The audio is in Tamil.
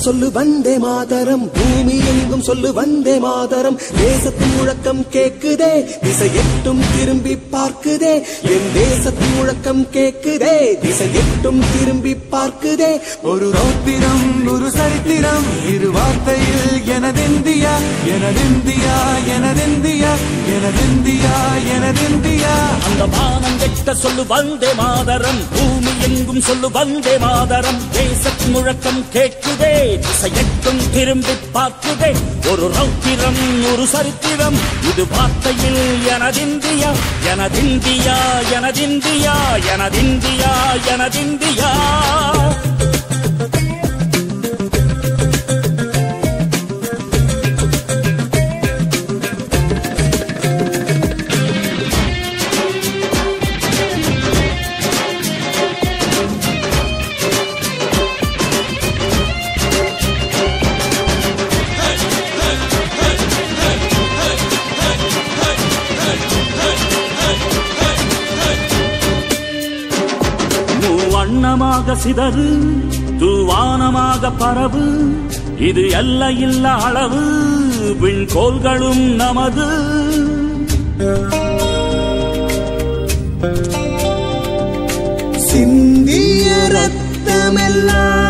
சொல்லு வந்தே மாதரம் பூமி எங்கும் சொல்லு வந்தே மாதரம் தேசத்தின் முழக்கம் கேக்குதே திசை எட்டும் திரும்பி பார்க்குதே என் தேசத்தின் முழக்கம் கேக்குதே திசை எட்டும் திரும்பி பார்க்குதே ஒரு ரௌத்திரம் ஒரு சரித்திரம் இரு வார்த்தையில் எனதிந்தியா எனதிந்தியா எனதிந்தியா எனதிந்தியா எனதிந்தியா அந்த வானம் கெட்ட சொல்லு வந்தே மாதரம் பூமி எங்கும் சொல்லு வந்தே மாதரம் தேசத் முழக்கம் கேட்குதே திசையட்டும் திரும்பி பார்க்குதே ஒரு ரௌத்திரம் ஒரு சரித்திரம் இது வார்த்தையில் எனதிந்தியா எனதிந்தியா எனதிந்தியா எனதிந்தியா எனதிந்தியா மூவண்ணமாக சிதறு தூவானமாக பரவு இது எல்லையில்ல அளவு விண்கோள்களும் நமது சிந்திய ரத்தமெல்லாம்